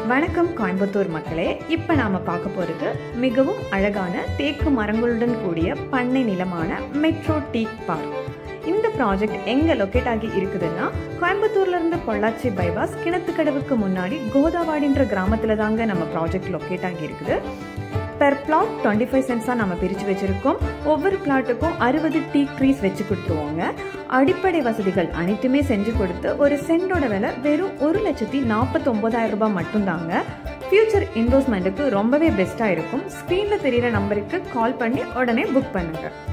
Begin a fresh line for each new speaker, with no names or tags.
வணக்கம் கோயம்புத்தூர் மக்களே இப்போ நாம் பார்க்க போகிறது மிகவும் அழகான தேக்கு மரங்களுடன் கூடிய பண்ணை நிலமான மெட்ரோ டீக் பார்க் இந்த ப்ராஜெக்ட் எங்கே லொக்கேட் ஆகி இருக்குதுன்னா கோயம்புத்தூர்லேருந்து பொள்ளாச்சி பைபாஸ் கிணத்துக்கடவுக்கு முன்னாடி கோதாவாடின்ற கிராமத்தில் தாங்க நம்ம ப்ராஜெக்ட் லொக்கேட் ஆகி இருக்குது பெர் பிளாட் டுவெண்ட்டி ஃபைவ் சென்ட்ஸாக நம்ம பிரித்து வச்சுருக்கோம் ஒவ்வொரு பிளாட்டுக்கும் அறுபது டீ ட்ரீஸ் வச்சு கொடுத்துருவோங்க அடிப்படை வசதிகள் அனைத்துமே செஞ்சு கொடுத்து ஒரு சென்டோட விலை வெறும் ஒரு லட்சத்தி நாற்பத்தொம்போதாயிரம் ரூபாய் மட்டும்தாங்க ஃபியூச்சர் இன்வெஸ்ட்மெண்ட்டுக்கு ரொம்பவே பெஸ்ட்டாக இருக்கும் ஸ்க்ரீனில் தெரியிற நம்பருக்கு கால் பண்ணி உடனே புக் பண்ணுங்கள்